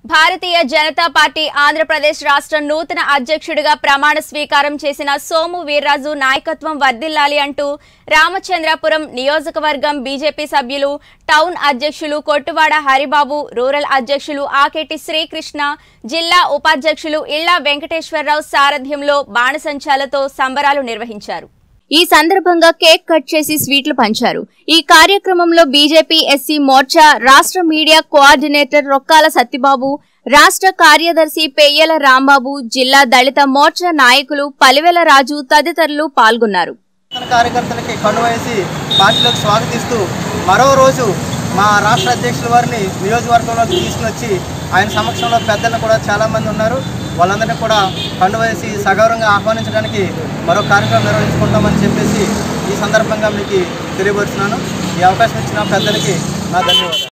భారతీయ Janata party Andhra Pradesh రాష్ట్ర నూతన అధ్యక్షుడిగా ప్రమాణ స్వీకారం చేసిన సోము వీర్రాజు నాయకత్వం వర్ధిల్లాలి అంటూ రామచంద్రాపురం నియోజకవర్గం బీజేపీ సభ్యులు టౌన్ అధ్యక్షులు కొట్టువాడ హరిబాబు రూరల్ అధ్యక్షులు ఆకేటి శ్రీకృష్ణ జిల్లా ఉపాధ్యక్షులు ఇళ్ల వెంకటేశ్వరరావు సారథ్యంలో బాణసంచాలతో సంబరాలు నిర్వహించారు ఈ సందర్భంగా కేక్ కట్ చేసి స్వీట్లు పంచారు ఈ కార్యక్రమంలో బీజేపీ ఎస్సీ మోర్చా రాష్ట్ర మీడియా కోఆర్డినేటర్ రొక్కాల సత్యబాబు రాష్ట్ర కార్యదర్శి పెయ్యల రాంబాబు జిల్లా దళిత మోర్చా నాయకులు పలివెల రాజు తదితరులు పాల్గొన్నారు తన కార్యకర్తలకి కన్నువేసి పార్టీలోకి స్వాగతిస్తూ మరో రోజు మా రాష్ట్ర అధ్యక్షుల వారిని నియోజకవర్గంలోకి తీసుకుని వచ్చి ఆయన సమక్షంలో పెద్దలు కూడా చాలామంది ఉన్నారు వాళ్ళందరినీ కూడా కండువేసి సగౌరవంగా ఆహ్వానించడానికి మరో కార్యక్రమం నిర్వహించుకుంటామని చెప్పేసి ఈ సందర్భంగా మీకు తెలియపరుస్తున్నాను ఈ అవకాశం ఇచ్చిన పెద్దలకి నా ధన్యవాదాలు